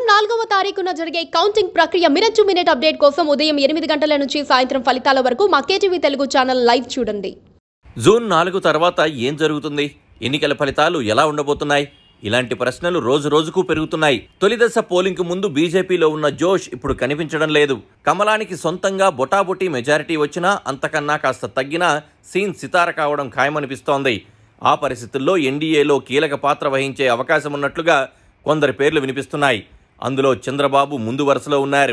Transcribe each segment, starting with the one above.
నాలుగవ తారీఖున జరిగే కౌంటింగ్ ప్రక్రియ మినిట్ టు మినిట్ అప్డేట్ కోసం ఉదయం ఎనిమిది గంటల నుంచి సాయంత్రం ఫలితాల వరకు మా కేటీవీ తెలుగు ఛానల్ లైవ్ చూడండి జూన్ నాలుగు తర్వాత ఏం జరుగుతుంది ఎన్నికల ఫలితాలు ఎలా ఉండబోతున్నాయి ఇలాంటి ప్రశ్నలు రోజు రోజుకు పెరుగుతున్నాయి తొలిదశ పోలింగ్కు ముందు బీజేపీలో ఉన్న జోష్ ఇప్పుడు కనిపించడం లేదు కమలానికి సొంతంగా బొటాబొటీ మెజారిటీ వచ్చినా అంతకన్నా కాస్త తగ్గినా సీన్ సితార కావడం ఖాయమనిపిస్తోంది ఆ పరిస్థితుల్లో ఎన్డీఏలో కీలక పాత్ర వహించే అవకాశం ఉన్నట్లుగా కొందరి పేర్లు వినిపిస్తున్నాయి అందులో చంద్రబాబు ముందు వరుసలో ఉన్నారు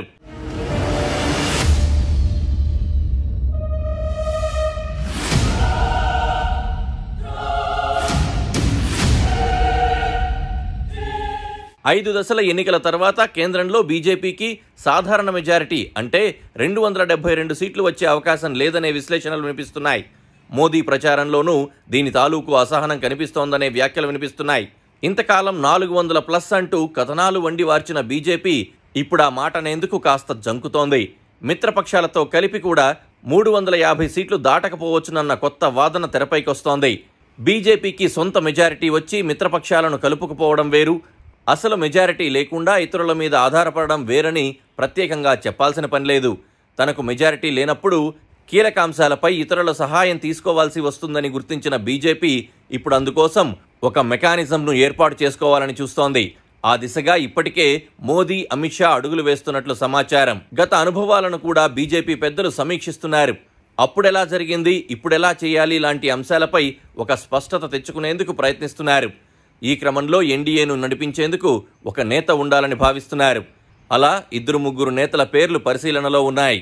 ఐదు దశల ఎన్నికల తర్వాత కేంద్రంలో బీజేపీకి సాధారణ మెజారిటీ అంటే రెండు వందల డెబ్బై రెండు సీట్లు వచ్చే అవకాశం లేదనే విశ్లేషణలు వినిపిస్తున్నాయి మోదీ ప్రచారంలోనూ దీని తాలూకు అసహనం కనిపిస్తోందనే వ్యాఖ్యలు వినిపిస్తున్నాయి ఇంతకాలం నాలుగు వందల ప్లస్ అంటూ కథనాలు వండి వార్చిన బీజేపీ ఇప్పుడు ఆ మాటనేందుకు కాస్త జంకుతోంది మిత్రపక్షాలతో కలిపి కూడా మూడు వందల యాభై సీట్లు దాటకపోవచ్చునన్న కొత్త వాదన తెరపైకొస్తోంది బీజేపీకి సొంత మెజారిటీ వచ్చి మిత్రపక్షాలను కలుపుకుపోవడం వేరు అసలు మెజారిటీ లేకుండా ఇతరుల మీద ఆధారపడడం వేరని ప్రత్యేకంగా చెప్పాల్సిన పని లేదు తనకు మెజారిటీ లేనప్పుడు కీలక అంశాలపై ఇతరుల సహాయం తీసుకోవాల్సి వస్తుందని గుర్తించిన బీజేపీ ఇప్పుడు అందుకోసం ఒక మెకానిజంను ఏర్పాటు చేసుకోవాలని చూస్తోంది ఆ దిశగా ఇప్పటికే మోదీ అమిత్ షా అడుగులు వేస్తున్నట్లు సమాచారం గత అనుభవాలను కూడా బీజేపీ పెద్దలు సమీక్షిస్తున్నారు అప్పుడెలా జరిగింది ఇప్పుడెలా చేయాలి లాంటి అంశాలపై ఒక స్పష్టత తెచ్చుకునేందుకు ప్రయత్నిస్తున్నారు ఈ క్రమంలో ఎన్డీఏను నడిపించేందుకు ఒక నేత ఉండాలని భావిస్తున్నారు అలా ఇద్దరు ముగ్గురు నేతల పేర్లు పరిశీలనలో ఉన్నాయి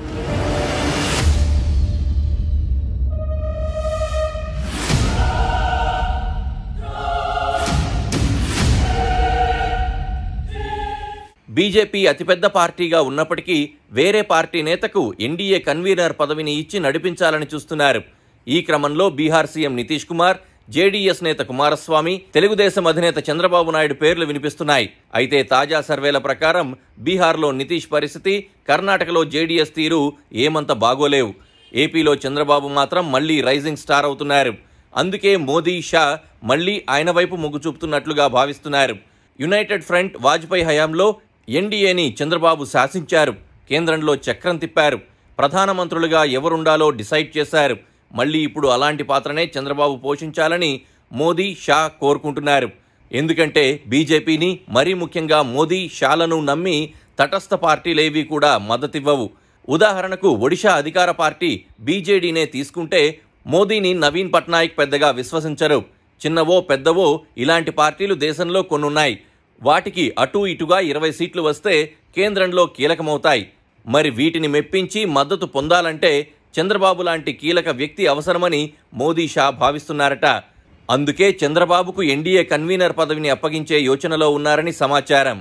బీజేపీ అతిపెద్ద పార్టీగా ఉన్నప్పటికీ వేరే పార్టీ నేతకు ఎన్డీఏ కన్వీనర్ పదవిని ఇచ్చి నడిపించాలని చూస్తున్నారు ఈ క్రమంలో బీహార్ సీఎం నితీష్ కుమార్ జేడీఎస్ నేత కుమారస్వామి తెలుగుదేశం అధినేత చంద్రబాబు నాయుడు పేర్లు వినిపిస్తున్నాయి అయితే తాజా సర్వేల ప్రకారం బీహార్లో నితీష్ పరిస్థితి కర్ణాటకలో జేడీఎస్ తీరు ఏమంత బాగోలేవు ఏపీలో చంద్రబాబు మాత్రం మళ్లీ రైజింగ్ స్టార్ అవుతున్నారు అందుకే మోదీ షా మళ్లీ ఆయన వైపు మొగ్గు చూపుతున్నట్లుగా భావిస్తున్నారు యునైటెడ్ ఫ్రంట్ వాజ్పేయి హయాంలో ఎన్డీఏని చంద్రబాబు శాసించారు కేంద్రంలో చక్రం తిప్పారు ప్రధానమంత్రులుగా ఎవరుండాలో డిసైడ్ చేశారు మళ్ళీ ఇప్పుడు అలాంటి పాత్రనే చంద్రబాబు పోషించాలని మోదీ షా కోరుకుంటున్నారు ఎందుకంటే బీజేపీని మరీ ముఖ్యంగా మోదీ షాలను నమ్మి తటస్థ పార్టీలేవి కూడా మద్దతివ్వవు ఉదాహరణకు ఒడిషా అధికార పార్టీ బీజేడీనే తీసుకుంటే మోదీని నవీన్ పట్నాయక్ పెద్దగా విశ్వసించరు చిన్నవో పెద్దవో ఇలాంటి పార్టీలు దేశంలో కొన్నున్నాయి వాటికి అటూ ఇటుగా ఇరవై సీట్లు వస్తే కేంద్రంలో కీలకమవుతాయి మరి వీటిని మెప్పించి మద్దతు పొందాలంటే చంద్రబాబు లాంటి కీలక వ్యక్తి అవసరమని మోదీ షా భావిస్తున్నారట అందుకే చంద్రబాబుకు ఎన్డీఏ కన్వీనర్ పదవిని అప్పగించే యోచనలో ఉన్నారని సమాచారం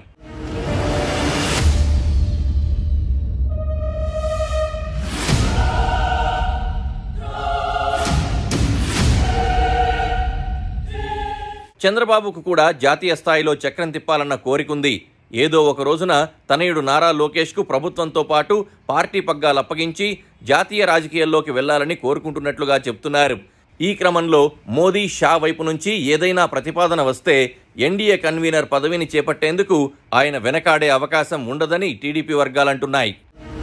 చంద్రబాబుకు కూడా జాతీయ స్థాయిలో చక్రం తిప్పాలన్న కోరికుంది ఏదో ఒక రోజున తనయుడు నారా లోకేష్కు ప్రభుత్వంతో పాటు పార్టీ పగ్గాలు అప్పగించి జాతీయ రాజకీయాల్లోకి వెళ్లాలని కోరుకుంటున్నట్లుగా చెప్తున్నారు ఈ క్రమంలో మోదీ షా వైపు నుంచి ఏదైనా ప్రతిపాదన వస్తే ఎన్డీఏ కన్వీనర్ పదవిని చేపట్టేందుకు ఆయన వెనకాడే అవకాశం ఉండదని టీడీపీ వర్గాలంటున్నాయి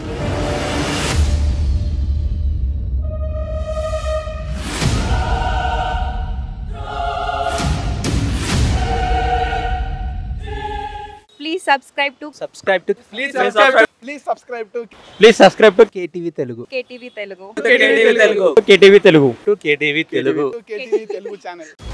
Please subscribe to subscribe to Please subscribe. Please subscribe to please subscribe to KTV Telugu KTV Telugu. KTV Telugu. KTV Telugu to KTV Telugu KTV Telugu channel.